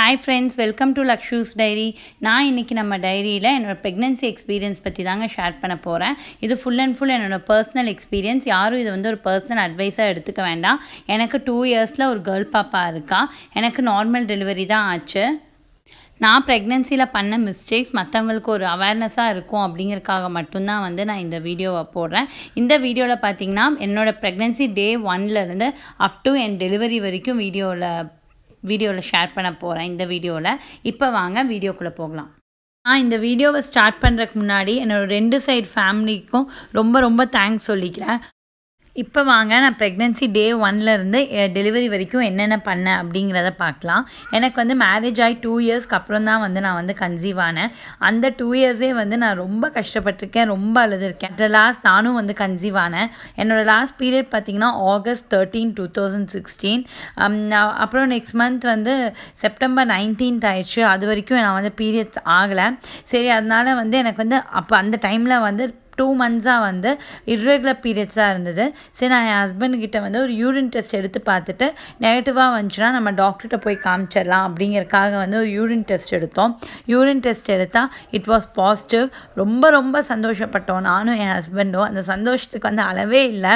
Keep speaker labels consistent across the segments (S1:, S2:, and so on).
S1: hi friends welcome to Lakshu's diary நான் இன்றைக்கி நம்ம டைரியில் என்னோடய ப்ரெக்னென்சி எக்ஸ்பீரியன்ஸ் பற்றி தாங்க ஷேர் பண்ண போகிறேன் இது ஃபுல் அண்ட் ஃபுல் என்னோடய பர்சனல் எக்ஸ்பீரியன்ஸ் யாரும் இதை வந்து ஒரு பர்சனல் அட்வைஸாக எடுத்துக்க வேண்டாம் எனக்கு டூ இயர்ஸில் ஒரு கேர்ள் பாப்பா இருக்கா எனக்கு நார்மல் டெலிவரி தான் ஆச்சு நான் ப்ரெக்னென்சியில் பண்ண மிஸ்டேக்ஸ் மற்றவங்களுக்கு ஒரு அவேர்னஸாக இருக்கும் அப்படிங்கிறதுக்காக மட்டும்தான் வந்து நான் இந்த வீடியோவை போடுறேன் இந்த வீடியோவில் பார்த்தீங்கன்னா என்னோடய ப்ரெக்னென்சி டே ஒன்லேருந்து அப் டு என் டெலிவரி வரைக்கும் வீடியோவில் வீடியோவில் ஷேர் பண்ண போகிறேன் இந்த வீடியோவில் இப்போ வாங்க வீடியோக்குள்ளே போகலாம் நான் இந்த வீடியோவை ஸ்டார்ட் பண்ணுறதுக்கு முன்னாடி என்னோடய ரெண்டு சைடு ஃபேமிலிக்கும் ரொம்ப ரொம்ப தேங்க்ஸ் சொல்லிக்கிறேன் இப்போ வாங்க நான் ப்ரெக்னென்சி டே ஒன்லேருந்து டெலிவரி வரைக்கும் என்னென்ன பண்ணேன் அப்படிங்கிறத பார்க்கலாம் எனக்கு வந்து மேரேஜ் ஆகி டூ இயர்ஸ்க்கு அப்புறம் தான் வந்து நான் வந்து கன்சீவ் ஆனேன் அந்த டூ இயர்ஸே வந்து நான் ரொம்ப கஷ்டப்பட்டிருக்கேன் ரொம்ப அழுதுருக்கேன் அந்த லாஸ்ட் நானும் வந்து கன்சீவ் ஆனேன் என்னோடய லாஸ்ட் பீரியட் பார்த்திங்கன்னா August thirteen two thousand sixteen அப்புறம் நெக்ஸ்ட் மந்த் வந்து செப்டம்பர் நைன்டீன்த் ஆயிடுச்சு அது வரைக்கும் நான் வந்து பீரியட்ஸ் ஆகலை சரி அதனால் வந்து எனக்கு வந்து அப்போ அந்த டைமில் வந்து டூ மந்த்ஸாக வந்து இர்ரெகுலர் பீரியட்ஸாக இருந்தது சரி நான் என் ஹஸ்பண்ட்கிட்ட வந்து ஒரு யூரின் டெஸ்ட் எடுத்து பார்த்துட்டு நெகட்டிவாக வந்துச்சுன்னா நம்ம டாக்டர்கிட்ட போய் காமிச்சிடலாம் அப்படிங்கிறக்காக வந்து ஒரு யூரின் டெஸ்ட் எடுத்தோம் யூரின் டெஸ்ட் எடுத்தால் இட் வாஸ் பாசிட்டிவ் ரொம்ப ரொம்ப சந்தோஷப்பட்டோம் நானும் என் ஹஸ்பண்டும் அந்த சந்தோஷத்துக்கு வந்து அளவே இல்லை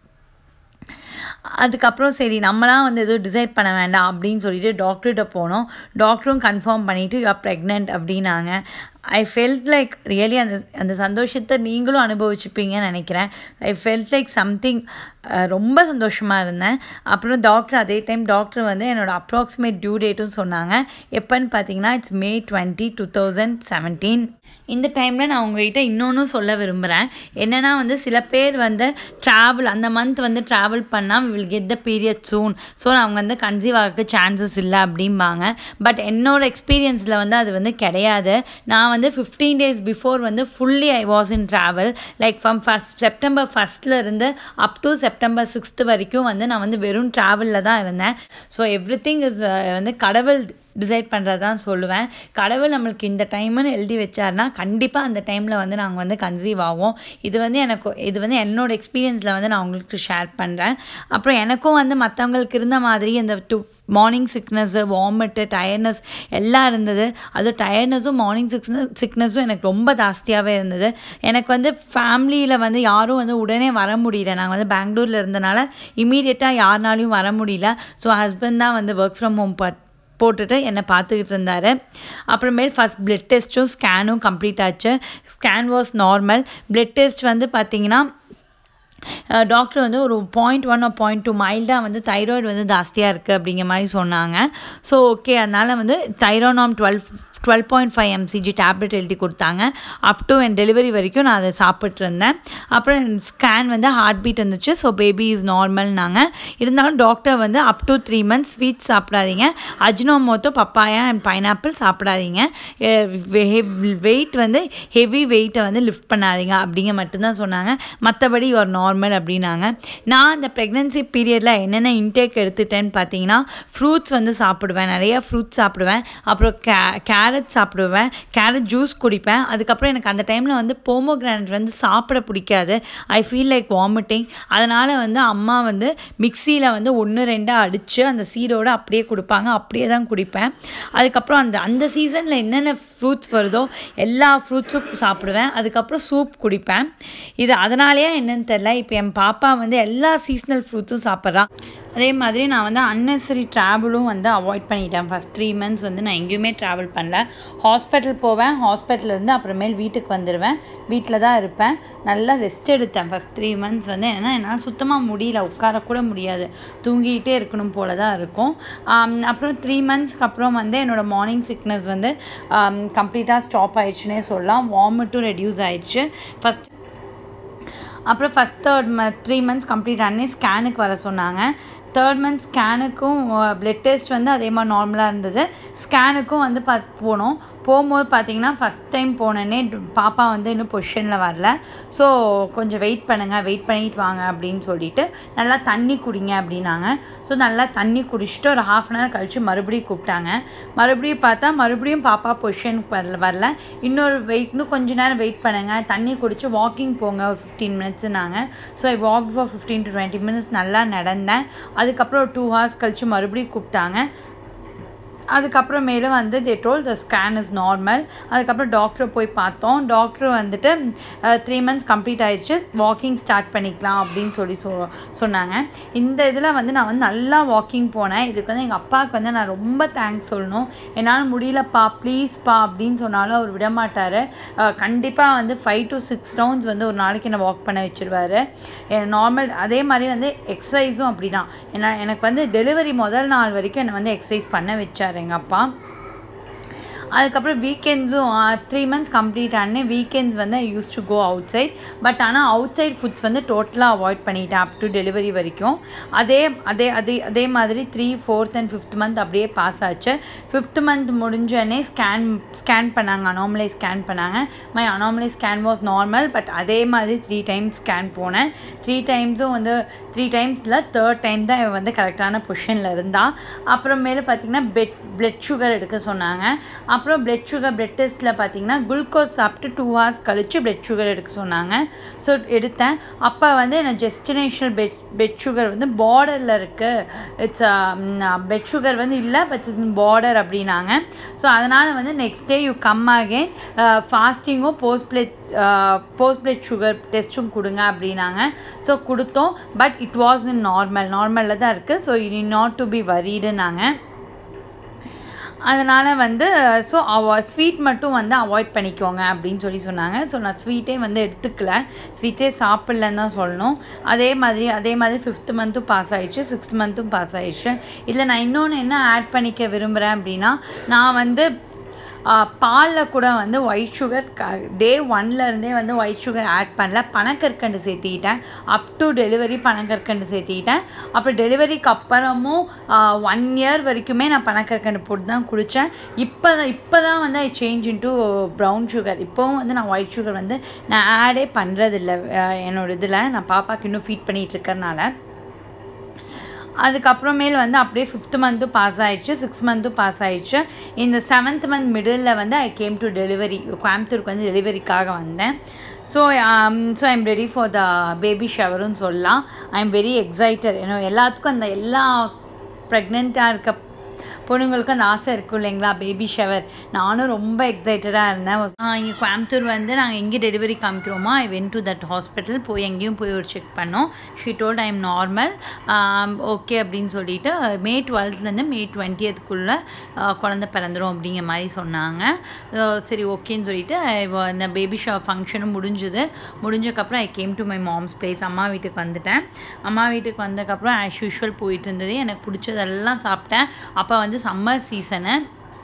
S1: அதுக்கப்புறம் சரி நம்மளாம் வந்து எதுவும் டிசைட் பண்ண வேண்டாம் அப்படின்னு சொல்லிட்டு டாக்டர்கிட்ட போனோம் டாக்டரும் கன்ஃபார்ம் பண்ணிவிட்டு யூ ஆர் ப்ரெக்னென்ட் அப்படின்னாங்க ஐ ஃபெல்ட் லைக் ரியலி அந்த அந்த சந்தோஷத்தை நீங்களும் அனுபவிச்சுப்பீங்கன்னு நினைக்கிறேன் ஐ ஃபெல்ட் லைக் சம்திங் ரொம்ப சந்தோஷமாக இருந்தேன் அப்புறம் டாக்டர் அதே டைம் டாக்டர் வந்து என்னோடய அப்ராக்சிமேட் டியூ டேட்டும் சொன்னாங்க எப்போன்னு பார்த்தீங்கன்னா it's May twenty two thousand seventeen இந்த டைமில் நான் உங்கள்கிட்ட இன்னொன்றும் சொல்ல விரும்புகிறேன் என்னென்னா வந்து சில பேர் வந்து ட்ராவல் அந்த மந்த் வந்து ட்ராவல் பண்ணால் will get the period soon so அவங்க வந்து கன்சீவ் ஆகிறதுக்கு சான்சஸ் இல்லை அப்படிம்பாங்க பட் என்னோடய எக்ஸ்பீரியன்ஸில் வந்து அது வந்து கிடையாது நான் வந்து ஃபிஃப்டீன் டேஸ் பிஃபோர் வந்து fully I was in travel like from first September ஃபஸ்ட்லேருந்து அப் டு செப்டம்பர் சிக்ஸ்த்து வரைக்கும் வந்து நான் வந்து வெறும் ட்ராவலில் தான் இருந்தேன் ஸோ எவ்ரி திங் இஸ் வந்து கடவுள் டிசைட் பண்ணுறது தான் சொல்லுவேன் கடவுள் நம்மளுக்கு இந்த டைம்னு எழுதி வச்சார்னா கண்டிப்பாக அந்த டைமில் வந்து நாங்கள் வந்து கன்சீவ் ஆகும் இது வந்து எனக்கு இது வந்து என்னோடய எக்ஸ்பீரியன்ஸில் வந்து நான் உங்களுக்கு ஷேர் பண்ணுறேன் அப்புறம் எனக்கும் வந்து மற்றவங்களுக்கு இருந்த மாதிரி அந்த too morning sickness vomit tiredness எல்லாம் இருந்தது அதுவும் டயர்னஸும் மார்னிங் சிக்னஸ் சிக்னஸும் எனக்கு ரொம்ப ஜாஸ்தியாகவே இருந்தது எனக்கு வந்து ஃபேமிலியில் வந்து யாரும் வந்து உடனே வர முடியல நாங்கள் வந்து பெங்களூரில் இருந்தனால இமீடியட்டாக யாருனாலையும் வர முடியல ஸோ ஹஸ்பண்ட் தான் வந்து ஒர்க் ஃப்ரம் ஹோம் பட் போட்டுட்டு என்னை பார்த்துக்கிட்டு இருந்தார் அப்புறமேல் ஃபஸ்ட் பிளட் டெஸ்ட்டும் ஸ்கேனும் கம்ப்ளீட் ஆச்சு scan was normal blood test வந்து பார்த்திங்கன்னா டாக்டர் வந்து ஒரு பாயிண்ட் ஒன் பாயிண்ட் டூ மைல்டாக வந்து தைராய்டு வந்து ஜாஸ்தியாக இருக்குது அப்படிங்கிற மாதிரி சொன்னாங்க ஸோ ஓகே அதனால் வந்து Thyronorm twelve twelve point five MCG tablet எழுதி கொடுத்தாங்க அப் டு என் டெலிவரி வரைக்கும் நான் அதை சாப்பிட்டு இருந்தேன் அப்புறம் ஸ்கேன் வந்து ஹார்ட் பீட் இருந்துச்சு ஸோ பேபி இஸ் நார்மல்னாங்க இருந்தாலும் டாக்டர் வந்து up to three months sweet சாப்பிடாதீங்க அஜ்னோமோத்தோ பப்பாயா அண்ட் பைனாப்பிள் சாப்பிடாதீங்க வெயிட் வந்து ஹெவி வெயிட்டை வந்து லிஃப்ட் பண்ணாதீங்க அப்படிங்க மட்டும்தான் சொன்னாங்க மற்றபடி ஒரு நார்மல் அப்படின்னாங்க நான் அந்த ப்ரெக்னென்சி பீரியடில் என்னென்ன இன்டேக் எடுத்துட்டேன்னு பார்த்தீங்கன்னா ஃப்ரூட்ஸ் வந்து சாப்பிடுவேன் நிறைய ஃப்ரூட்ஸ் சாப்பிடுவேன் அப்புறம் கே கேரட் சாப்பிடுவேன் கேரட் ஜூஸ் குடிப்பேன் அதுக்கப்புறம் எனக்கு அந்த டைமில் வந்து போமோகிரானட் வந்து சாப்பிட பிடிக்காது ஐ ஃபீல் லைக் வாமிட்டிங் அதனால் வந்து அம்மா வந்து மிக்சியில் வந்து ஒன்று ரெண்டாக அடித்து அந்த சீடோடு அப்படியே கொடுப்பாங்க அப்படியே தான் குடிப்பேன் அதுக்கப்புறம் அந்த அந்த சீசனில் என்னென்ன ஃப்ரூட்ஸ் வருதோ எல்லா ஃப்ரூட்ஸும் சாப்பிடுவேன் அதுக்கப்புறம் சூப் குடிப்பேன் இது அதனாலேயே என்னன்னு தெரில இப்போ என் பாப்பா வந்து எல்லா சீசனல் ஃப்ரூட்ஸும் சாப்பிட்றான் அதே மாதிரி நான் வந்து அன்னெசரி ட்ராவலும் வந்து அவாய்ட் பண்ணிட்டேன் ஃபஸ்ட் த்ரீ மந்த்ஸ் வந்து நான் எங்கேயுமே ட்ராவல் பண்ணல ஹாஸ்பிட்டல் போவேன் ஹாஸ்பிட்டல்லேருந்து அப்புறமேல் வீட்டுக்கு வந்துடுவேன் வீட்டில் தான் இருப்பேன் நல்லா ரெஸ்ட் எடுத்தேன் ஃபஸ்ட் த்ரீ மந்த்ஸ் வந்து ஏன்னா என்னால் சுத்தமாக முடியல உட்காரக்கூட முடியாது தூங்கிக்கிட்டே இருக்கணும் போல தான் இருக்கும் அப்புறம் த்ரீ மந்த்ஸ்க்கு அப்புறம் வந்து என்னோடய மார்னிங் சிக்னஸ் வந்து கம்ப்ளீட்டாக ஸ்டாப் ஆயிடுச்சுன்னே சொல்லலாம் வாமிட்டும் ரெடியூஸ் ஆயிடுச்சு ஃபஸ்ட் அப்புறம் ஃபஸ்ட் தேர்ட் ம த்ரீ மந்த்ஸ் கம்ப்ளீட் ஆனே ஸ்கேனுக்கு வர சொன்னாங்க தேர்ட் மந்த் ஸ்கேனுக்கும் பிளட் டெஸ்ட் வந்து அதே மாதிரி நார்மலாக இருந்தது ஸ்கேனுக்கும் வந்து பார்த்து போனோம் போகும்போது பார்த்தீங்கன்னா ஃபஸ்ட் டைம் போனோடனே பாப்பா வந்து இன்னும் பொசிஷனில் வரல ஸோ கொஞ்சம் வெயிட் பண்ணுங்கள் வெயிட் பண்ணிட்டு வாங்க அப்படின்னு சொல்லிட்டு நல்லா தண்ணி குடிங்க அப்படின்னாங்க ஸோ நல்லா தண்ணி குடிச்சிட்டு ஒரு ஹாஃப் அன் ஹவர் கழித்து மறுபடியும் கூப்பிட்டாங்க மறுபடியும் பார்த்தா மறுபடியும் பாப்பா பொசிஷனுக்கு வரல வரல இன்னொரு வெயிட் இன்னும் கொஞ்ச நேரம் வெயிட் பண்ணுங்கள் தண்ணி குடித்து வாக்கிங் போங்க ஒரு ஃபிஃப்டீன் மினிட்ஸ்னாங்க so I walk for fifteen to twenty minutes நல்லா நடந்தேன் அதுக்கப்புறம் ஒரு டூ ஹவர்ஸ் கழித்து மறுபடியும் கூப்பிட்டாங்க அதுக்கப்புறமேலு வந்து they told the scan is normal அதுக்கப்புறம் டாக்டரை போய் பார்த்தோம் டாக்டர் வந்துட்டு த்ரீ மந்த்ஸ் கம்ப்ளீட் ஆயிடுச்சு வாக்கிங் ஸ்டார்ட் பண்ணிக்கலாம் அப்படின்னு சொல்லி சொ சொன்னாங்க இந்த இதில் வந்து நான் வந்து நல்லா வாக்கிங் போனேன் இதுக்கு வந்து எங்கள் அப்பாவுக்கு வந்து நான் ரொம்ப தேங்க்ஸ் சொல்லணும் என்னால் முடியலப்பா ப்ளீஸ்ப்பா அப்படின்னு சொன்னாலும் அவர் விட மாட்டார் கண்டிப்பாக வந்து ஃபைவ் டு சிக்ஸ் ரவுண்ட்ஸ் வந்து ஒரு நாளைக்கு என்னை வாக் பண்ண வச்சுருவார் நார்மல் அதே மாதிரி வந்து எக்ஸசைஸும் அப்படி தான் ஏன்னா எனக்கு வந்து டெலிவரி முதல் நாள் வரைக்கும் என்னை வந்து எக்ஸசைஸ் பண்ண வச்சார் எங்கள் அப்பா அதுக்கப்புறம் வீக்கெண்ட்ஸும் த்ரீ மந்த்ஸ் கம்ப்ளீட் ஆனே வீக்கெண்ட்ஸ் வந்து I use to go out side but ஆனால் அவுட் சைட் ஃபுட்ஸ் வந்து டோட்டலாக அவாய்ட் பண்ணிட்டேன் அப் டு டெலிவரி வரைக்கும் அதே அதே அதே அதே மாதிரி three fourth and fifth month அப்படியே பாஸ் ஆச்சு ஃபிஃப்த் மந்த் முடிஞ்சோடனே ஸ்கேன் ஸ்கேன் பண்ணாங்க அனாமலை ஸ்கேன் பண்ணாங்க my anomaly scan was normal but அதே மாதிரி த்ரீ டைம்ஸ் ஸ்கேன் போனேன் த்ரீ டைம்ஸும் வந்து த்ரீ டைம்ஸில் தேர்ட் டைம் தான் இவன் வந்து கரெக்டான பொசிஷனில் இருந்தா அப்புறமேலு பார்த்திங்கன்னா பெட் பிளட் சுகர் எடுக்க சொன்னாங்க அப்புறம் பிளட் சுகர் பிளட் டெஸ்ட்டில் பார்த்தீங்கன்னா குளுக்கோஸ் சாப்பிட்டு டூ ஹவர்ஸ் கழித்து பிளட் சுகர் எடுக்க சொன்னாங்க ஸோ எடுத்தேன் அப்போ வந்து எனக்கு ஜெஸ்டினேஷனல் பெட் பெட் சுகர் வந்து பார்டரில் இருக்குது இட்ஸ் பெட் சுகர் வந்து இல்லை பட் இட்ஸ் பார்டர் அப்படின்னாங்க ஸோ அதனால் வந்து next day you come again ஃபாஸ்டிங்கும் post blood post blood sugar டெஸ்ட்டும் கொடுங்க அப்படின்னாங்க ஸோ கொடுத்தோம் but it was in normal நார்மலில் தான் இருக்குது so you not to be வரீடுனாங்க அதனால் வந்து ஸோ அவ ஸ்வீட் மட்டும் வந்து அவாய்ட் பண்ணிக்கோங்க அப்படின்னு சொல்லி சொன்னாங்க ஸோ நான் ஸ்வீட்டே வந்து எடுத்துக்கல ஸ்வீட்டே சாப்பிட்லன்னு தான் சொல்லணும் அதே மாதிரி அதே மாதிரி ஃபிஃப்த் மந்த்தும் பாஸ் ஆயிடுச்சு சிக்ஸ்த் மந்த்தும் பாஸ் ஆயிடுச்சு இதில் நான் இன்னொன்று என்ன ஆட் பண்ணிக்க விரும்புகிறேன் அப்படின்னா நான் வந்து பாலில் கூட வந்து ஒயிட் சுகர் க டே ஒன்லேருந்தே வந்து ஒயிட் சுகர் ஆட் பண்ணல பனக்கற்கண்டு சேர்த்திக்கிட்டேன் அப் டு டெலிவரி பனக்கற்கண்டு சேர்த்திக்கிட்டேன் அப்புறம் டெலிவரிக்கு அப்புறமும் ஒன் இயர் வரைக்குமே நான் பனக்கற்கண்டு போட்டு தான் குடித்தேன் இப்போ இப்போ தான் வந்து I change into brown sugar இப்போவும் வந்து நான் ஒயிட் சுகர் வந்து நான் ஆடே பண்ணுறதில்ல என்னோட இதில் நான் பாப்பாவுக்கு இன்னும் ஃபீட் பண்ணிகிட்டு இருக்கறனால அதுக்கப்புறமேல் வந்து அப்படியே ஃபிஃப்த் மந்த்தும் பாஸ் ஆயிடுச்சு சிக்ஸ் மந்த்தும் பாஸ் ஆயிடுச்சு இந்த செவன்த் மந்த் மிடில் வந்து ஐ கேம் டு டெலிவரி கோயம்புத்தூருக்கு வந்து டெலிவரிக்காக வந்தேன் so so I'm ready for the baby ஷவருன்னு சொல்லலாம் ஐ எம் வெரி எக்ஸைட்டட் ஏன்னா எல்லாத்துக்கும் அந்த எல்லா ப்ரெக்னெண்ட்டாக இருக்க பொண்ணுங்களுக்கு அந்த ஆசை இருக்கும் இல்லைங்களா பேபி ஷவர் நானும் ரொம்ப எக்ஸைட்டடாக இருந்தேன் இங்கே கோயம்புத்தூர் வந்து நாங்கள் எங்கே டெலிவரி காமிக்கிறோமோ I went to that hospital போய் எங்கேயும் போய் ஒரு செக் பண்ணோம் she told I am normal okay அப்படின்னு சொல்லிட்டு மே டுவெல்த்லேருந்து மே டுவெண்ட்டியத்துக்குள்ளே குழந்த பிறந்துடும் அப்படிங்கிற மாதிரி சொன்னாங்க சரி ஓகேன்னு சொல்லிட்டு இந்த பேபி ஷா ஃபங்க்ஷனும் முடிஞ்சுது முடிஞ்சக்கப்புறம் I came to my mom's place அம்மா வீட்டுக்கு வந்துட்டேன் அம்மா வீட்டுக்கு வந்ததுக்கப்புறம் ஆஸ் யூஷுவல் போயிட்டு இருந்தது எனக்கு பிடிச்சதெல்லாம் சாப்பிட்டேன் அப்போ வந்து சம்மர் சீசனு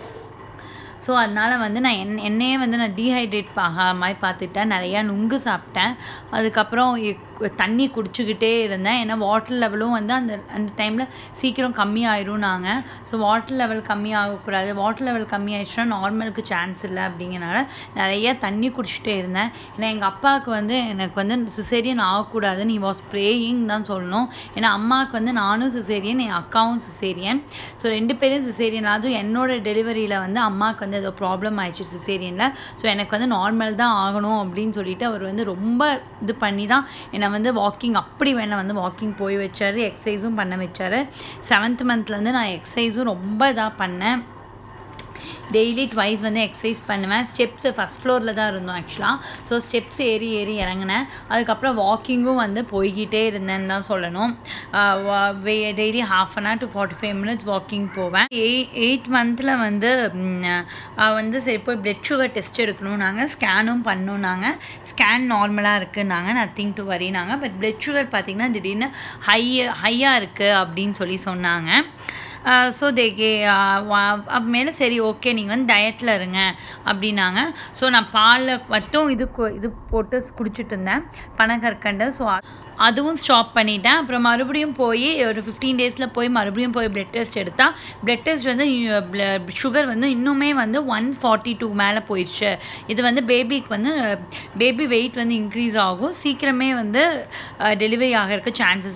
S1: ஸோ அதனால் வந்து நான் என் என்னையே வந்து நான் டீஹைட்ரேட் ஆக மாதிரி பார்த்துட்டேன் நிறையா நுங்கு சாப்பிட்டேன் அதுக்கப்புறம் தண்ணி குடிச்சுக்கிட்டே இருந்தேன் ஏன்னா வாட்டர் லெவலும் வந்து அந்த அந்த டைமில் சீக்கிரம் கம்மியாயிரும் நாங்கள் ஸோ வாட்டர் லெவல் கம்மியாகக்கூடாது வாட்டர் லெவல் கம்மியாயிடுச்சுன்னா நார்மலுக்கு சான்ஸ் இல்லை அப்படிங்கிறனால நிறைய தண்ணி குடிச்சிட்டே இருந்தேன் ஏன்னா எங்கள் அப்பாவுக்கு வந்து எனக்கு வந்து சிசேரியன் ஆகக்கூடாது நீ வாஸ் ப்ரேயிங் தான் சொல்லணும் ஏன்னா அம்மாவுக்கு வந்து நானும் சிசேரியன் என் அக்காவும் சிசேரியன் ஸோ ரெண்டு பேரும் சிசேரியன் அதுவும் என்னோட டெலிவரியில் வந்து அம்மாவுக்கு வந்து ஏதோ ப்ராப்ளம் ஆயிடுச்சு சிசேரியனில் ஸோ எனக்கு வந்து நார்மல் தான் ஆகணும் அப்படின்னு சொல்லிட்டு அவர் வந்து ரொம்ப இது பண்ணி தான் என்னை வந்து வாக்கிங் அப்படி வேணால் வந்து வாக்கிங் போய் வச்சார் எக்ஸசைஸும் பண்ண வச்சார் செவன்த் மந்த்லேருந்து நான் எக்ஸசைஸும் ரொம்ப இதாக பண்ணேன் டெய்லி ட்வைஸ் வந்து எக்ஸசைஸ் பண்ணுவேன் ஸ்டெப்ஸு ஃபஸ்ட் ஃப்ளோரில் தான் இருந்தோம் ஆக்சுவலாக ஸோ ஸ்டெப்ஸ் ஏறி ஏறி இறங்கினேன் அதுக்கப்புறம் வாக்கிங்கும் வந்து போய்கிட்டே இருந்தேன்னு தான் சொல்லணும் daily half an hour to forty five minutes walking போவேன் எய் எயிட் மந்தில் வந்து வந்து சரி போய் பிளட் சுகர் டெஸ்ட் எடுக்கணும் நாங்கள் ஸ்கேனும் பண்ணோம் நாங்கள் ஸ்கேன் நார்மலாக இருக்குன்னாங்க நத்திங் டு வரினாங்க பட் பிளட் சுகர் பார்த்திங்கன்னா திடீர்னு ஹை ஹையாக இருக்குது அப்படின்னு சொல்லி சொன்னாங்க ஸோ தே கே மேலே சரி ஓகே நீங்கள் வந்து டயட்டில் இருங்க அப்படின்னாங்க ஸோ நான் பாலில் மட்டும் இது இது போட்டு குடிச்சிட்டு இருந்தேன் பனக்கற்கண்டு ஸோ அதுவும் ஸ்டாப் பண்ணிட்டேன் அப்புறம் மறுபடியும் போய் ஒரு ஃபிஃப்டீன் டேஸில் போய் மறுபடியும் போய் பிளட் டெஸ்ட் எடுத்தால் பிளட் டெஸ்ட் வந்து சுகர் வந்து இன்னுமே வந்து ஒன் ஃபார்ட்டி டூ மேலே போயிடுச்சு இது வந்து பேபிக்கு வந்து பேபி வெயிட் வந்து இன்க்ரீஸ் ஆகும் சீக்கிரமே வந்து டெலிவரி ஆகிறதுக்கு சான்சஸ் இருக்குது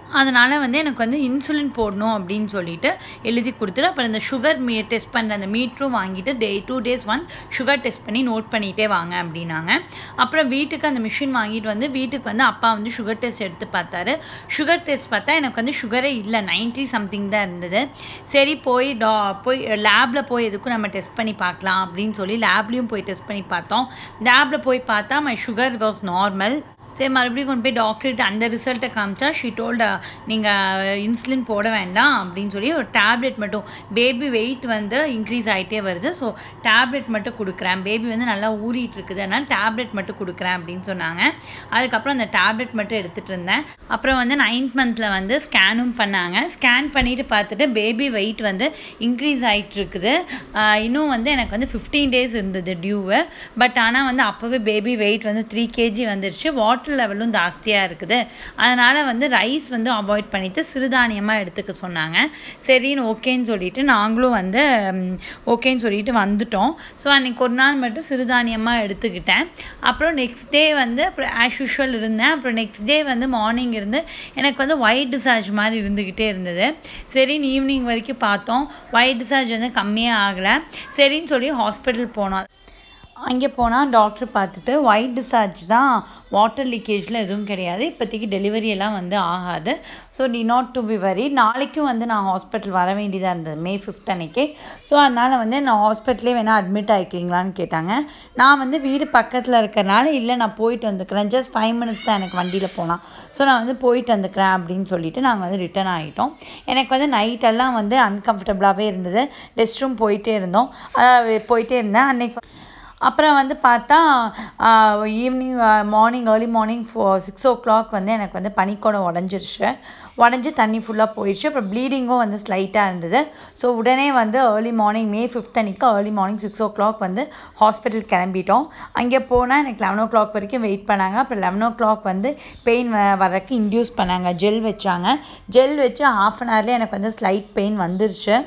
S1: அதனால் வந்து எனக்கு வந்து இன்சுலின் போடணும் அப்படின்னு சொல்லிட்டு எழுதி கொடுத்துட்டு அப்புறம் இந்த சுகர் மீ டெஸ்ட் பண்ணுற அந்த மீட்டரும் வாங்கிட்டு day two days one sugar test பண்ணி நோட் பண்ணிகிட்டே வாங்க அப்படின்னாங்க அப்புறம் வீட்டுக்கு அந்த மிஷின் வாங்கிட்டு வந்து வீட்டுக்கு வந்து அப்பா வந்து சுகர் டெஸ்ட் எடுத்து பார்த்தாரு சுகர் டெஸ்ட் பார்த்தா எனக்கு வந்து சுகரே இல்லை நைன்ட்டி சம்திங் தான் இருந்தது சரி போய் டா போய் லேபில் போய் எதுக்கும் நம்ம டெஸ்ட் பண்ணி பார்க்கலாம் அப்படின்னு சொல்லி லேப்லேயும் போய் டெஸ்ட் பண்ணி பார்த்தோம் லேபில் போய் பார்த்தா மை சுகர் வாஸ் நார்மல் சரி மறுபடியும் கொண்டு போய் டாக்டர்கிட்ட அந்த ரிசல்ட்டை காமிச்சா ஷீ டோல்டு நீங்கள் இன்சுலின் போட வேண்டாம் அப்படின்னு சொல்லி ஒரு டேப்லெட் மட்டும் பேபி வெயிட் வந்து இன்க்ரீஸ் ஆகிட்டே வருது ஸோ டேப்லெட் மட்டும் கொடுக்குறேன் பேபி வந்து நல்லா ஊறிட்டு இருக்குது அதனால் டேப்லெட் மட்டும் கொடுக்குறேன் அப்படின்னு சொன்னாங்க அதுக்கப்புறம் அந்த டேப்லெட் மட்டும் எடுத்துகிட்டு இருந்தேன் அப்புறம் வந்து நைன்த் மந்தில் வந்து ஸ்கேனும் பண்ணாங்க ஸ்கேன் பண்ணிவிட்டு பார்த்துட்டு பேபி வெயிட் வந்து இன்க்ரீஸ் ஆகிட்டு இருக்குது ஆஹ் இன்னும் வந்து எனக்கு வந்து ஃபிஃப்டீன் டேஸ் இருந்தது டியூவு பட் ஆனால் வந்து அப்போவே பேபி வெயிட் வந்து த்ரீ கேஜி வந்துருச்சு வாட்டர் லெவலும் ஜாஸ்தியாக இருக்குது அதனால் வந்து ரைஸ் வந்து அவாய்ட் பண்ணிவிட்டு சிறுதானியமாக எடுத்துக்க சொன்னாங்க சரின்னு ஓகேன்னு சொல்லிட்டு நாங்களும் வந்து ஓகேன்னு சொல்லிட்டு வந்துட்டோம் ஸோ அன்றைக்கி ஒரு நாள் மட்டும் சிறுதானியமாக எடுத்துக்கிட்டேன் அப்புறம் நெக்ஸ்ட் டே வந்து அப்புறம் ஆஸ் யூஷுவல் இருந்தேன் அப்புறம் நெக்ஸ்ட் டே வந்து மார்னிங் இருந்து எனக்கு வந்து ஒயிட் டிசார்ஜ் மாதிரி இருந்துக்கிட்டே இருந்தது சரின்னு ஈவினிங் வரைக்கும் பார்த்தோம் ஒயிட் டிசார்ஜ் வந்து கம்மியாக ஆகலை சரின்னு சொல்லி ஹாஸ்பிட்டல் போனோம் அங்கே போனால் டாக்டர் பார்த்துட்டு ஒயிட் டிசார்ஜ் தான் வாட்டர் லீக்கேஜில் எதுவும் கிடையாது இப்போதைக்கு டெலிவரி எல்லாம் வந்து ஆகாது ஸோ டி நாட் டு பி வரி நாளைக்கும் வந்து நான் ஹாஸ்பிட்டல் வர வேண்டியதாக இருந்தது மே ஃபிஃப்த் அன்னைக்கு ஸோ அதனால் வந்து நான் ஹாஸ்பிட்டலே வேணால் அட்மிட் ஆகிக்கிறீங்களான்னு கேட்டாங்க நான் வந்து வீடு பக்கத்தில் இருக்கிறனால இல்லை நான் போயிட்டு வந்துக்கிறேன் ஜஸ்ட் ஃபைவ் மினிட்ஸ் தான் எனக்கு வண்டியில் போகலாம் ஸோ நான் வந்து போயிட்டு வந்துக்கிறேன் அப்படின்னு சொல்லிட்டு நாங்கள் வந்து ரிட்டர்ன் ஆகிட்டோம் எனக்கு வந்து நைட்டெல்லாம் வந்து அன்கம்ஃபர்டபுளாகவே இருந்தது ரெஸ்ட் ரூம் போயிட்டே இருந்தோம் அதாவது போயிட்டே இருந்தேன் அன்னைக்கு அப்புறம் வந்து பார்த்தா evening morning early morning four six o'clock வந்து எனக்கு வந்து பனிக்கூடம் உடஞ்சிருச்சு உடஞ்சி தண்ணி ஃபுல்லாக போயிடுச்சு அப்புறம் ப்ளீடிங்கும் வந்து ஸ்லைட்டாக இருந்தது ஸோ உடனே வந்து ஏர்லி மார்னிங் மே ஃபிஃப்த் அன்னைக்கு early morning six o'clock வந்து ஹாஸ்பிட்டல் கிளம்பிட்டோம் அங்கே போனால் எனக்கு லெவன் ஓ கிளாக் வரைக்கும் வெயிட் பண்ணாங்க அப்புறம் லெவன் ஓ கிளாக் வந்து பெயின் வ வர்றதுக்கு இன்டியூஸ் பண்ணாங்க ஜெல் வச்சாங்க ஜெல் வச்சு ஹாஃப் அன் ஹவர்லேயே எனக்கு வந்து ஸ்லைட் பெயின் வந்துருச்சு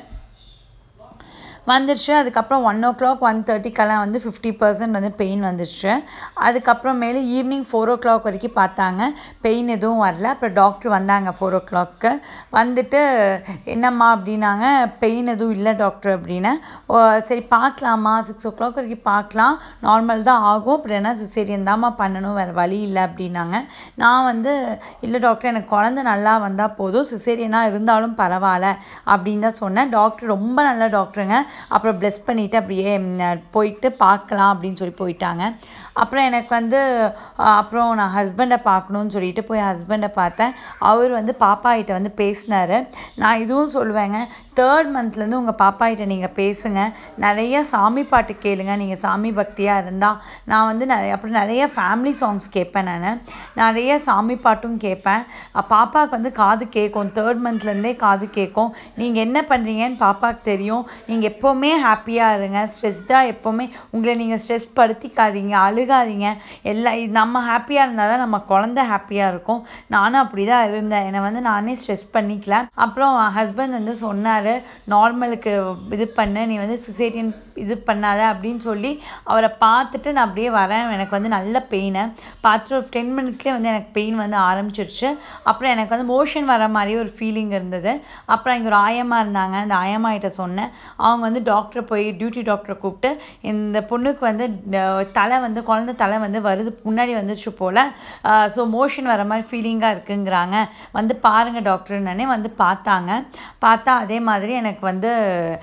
S1: வந்துருச்சு அதுக்கப்புறம் ஒன் ஓ கிளாக் ஒன் தேர்ட்டிக்கெல்லாம் வந்து ஃபிஃப்டி பர்சன்ட் வந்து பெயின் வந்துருச்சு அதுக்கப்புறமேலு ஈவினிங் ஃபோர் ஓ கிளாக் வரைக்கும் பார்த்தாங்க பெயின் எதுவும் வரல அப்புறம் டாக்டர் வந்தாங்க ஃபோர் ஓ கிளாக்கு வந்துட்டு என்னம்மா அப்படின்னாங்க பெயின் எதுவும் இல்லை டாக்டர் அப்படின்னு ஓ, சரி பார்க்கலாமா சிக்ஸ் ஓ கிளாக் வரைக்கும் பார்க்கலாம் நார்மல் தான் ஆகும் அப்புறம் என்ன சிசேரியன் தாம்மா பண்ணணும் வேறு வழி இல்லை அப்படின்னாங்க நான் வந்து இல்லை டாக்டர் எனக்கு குழந்தை நல்லா வந்தால் போதும் சிசேரியனாக இருந்தாலும் பரவாயில்ல அப்படின்னு தான் சொன்னேன் டாக்டர் ரொம்ப நல்ல டாக்டருங்க அப்புறம் ப்ளெஸ் பண்ணிவிட்டு அப்படியே ம், போயிட்டு பார்க்கலாம் அப்படின்னு சொல்லி போயிட்டாங்க அப்புறம் எனக்கு வந்து அஹ், அப்புறம் நான் ஹஸ்பண்டை பார்க்கணுன்னு சொல்லிட்டு போய் ஹஸ்பண்டை பார்த்தேன் அவர் வந்து பாப்பா கிட்ட வந்து பேசினாரு நான் இதுவும் சொல்லுவேங்க தேர்ட் மந்த்லேருந்து உங்கள் பாப்பா கிட்ட நீங்கள் பேசுங்க நிறைய சாமி பாட்டு கேளுங்க நீங்கள் சாமி பக்தியாக இருந்தால் நான் வந்து நிறைய அப்புறம் நிறைய ஃபேமிலி சாங்ஸ் கேட்பேன் நான் நிறைய சாமி பாட்டும் கேட்பேன் அஹ் பாப்பாவுக்கு வந்து காது கேட்கும் தேர்ட் மந்த்லேருந்தே காது கேட்கும் நீங்கள் என்ன பண்ணுறீங்கன்னு பாப்பாவுக்கு தெரியும் நீங்கள் எப்போவுமே ஹாப்பியாக இருங்க ஸ்ட்ரெஸ்டாக எப்போவுமே உங்களை நீங்கள் ஸ்ட்ரெஸ் படுத்திக்காதீங்க அழுகாதீங்க எல்லா இது நம்ம ஹாப்பியாக இருந்தால் தான் நம்ம குழந்த ஹாப்பியாக இருக்கும் நானும் அப்படி தான் இருந்தேன் என்னை வந்து நானே ஸ்ட்ரெஸ் பண்ணிக்கல அப்புறம் ஹஸ்பண்ட் வந்து சொன்னார் நார்மலுக்கு இது பண்ணு நீ வந்து சிசேரியன் இது பண்ணாத அப்படின்னு சொல்லி அவரை பார்த்துட்டு நான் அப்படியே வரேன் எனக்கு வந்து நல்ல பெயின் பார்த்துட்டு ஒரு டென் மினிட்ஸ்லேயே வந்து எனக்கு பெயின் வந்து ஆரம்பிச்சிருச்சு அப்புறம் எனக்கு வந்து மோஷன் வர மாதிரி ஒரு ஃபீலிங் இருந்தது அப்புறம் இங்கே ஒரு ஆயம்மா இருந்தாங்க அந்த ஆயம்மா கிட்ட சொன்னேன் அவங்க வந்து டாக்டரை போய் டியூட்டி டாக்டரை கூப்பிட்டு இந்த பொண்ணுக்கு வந்து அஹ், தலை வந்து குழந்தை தலை வந்து வருது முன்னாடி வந்துருச்சு போல் ஸோ மோஷன் வர மாதிரி ஃபீலிங்காக இருக்குங்கிறாங்க வந்து பாருங்கள் டாக்டர்னே வந்து பார்த்தாங்க பார்த்தா அதே மாதிரி எனக்கு வந்து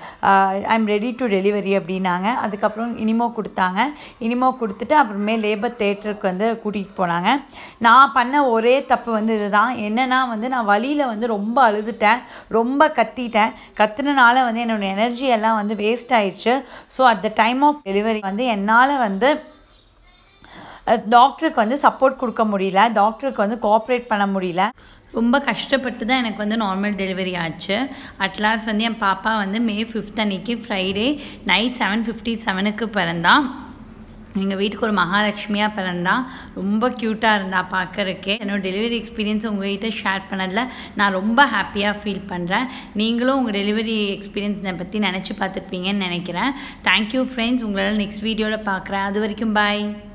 S1: I am ready to delivery அப்படின்னாங்க அதுக்கப்புறம் இனிமோ கொடுத்தாங்க இனிமோ கொடுத்துட்டு அப்புறமே லேபர் தேட்டருக்கு வந்து கூட்டிகிட்டு போனாங்க நான் பண்ண ஒரே தப்பு வந்து இதுதான் என்னன்னா வந்து நான் வழியில் வந்து ரொம்ப அழுதுட்டேன் ரொம்ப கத்திட்டேன் கத்துனனால வந்து என்னோட எனர்ஜி எல்லாம் வந்து வேஸ்ட் ஆயிடுச்சு so at the time of delivery வந்து என்னால் வந்து டாக்டருக்கு வந்து சப்போர்ட் கொடுக்க முடியல டாக்டருக்கு வந்து கோஆப்ரேட் பண்ண முடியல ரொம்ப கஷ்டப்பட்டு தான் எனக்கு வந்து நார்மல் டெலிவரி ஆச்சு அட்லாஸ்ட் வந்து என் பாப்பா வந்து மே ஃபிஃப்த் அன்னைக்கு ஃப்ரைடே நைட் செவன் ஃபிஃப்டி செவனுக்கு பிறந்தான் எங்கள் வீட்டுக்கு ஒரு மகாலட்சுமியாக பிறந்தா ரொம்ப க்யூட்டாக இருந்தா பார்க்கறக்கே என்னோட டெலிவரி எக்ஸ்பீரியன்ஸ் உங்ககிட்ட ஷேர் பண்ணதில் நான் ரொம்ப ஹாப்பியாக ஃபீல் பண்ணுறேன் நீங்களும் உங்கள் டெலிவரி எக்ஸ்பீரியன்ஸை பற்றி நினச்சி பார்த்துருப்பீங்கன்னு நினைக்கிறேன் தேங்க்யூ ஃப்ரெண்ட்ஸ் உங்களால் நெக்ஸ்ட் வீடியோவில் பார்க்குறேன் அது வரைக்கும் பாய்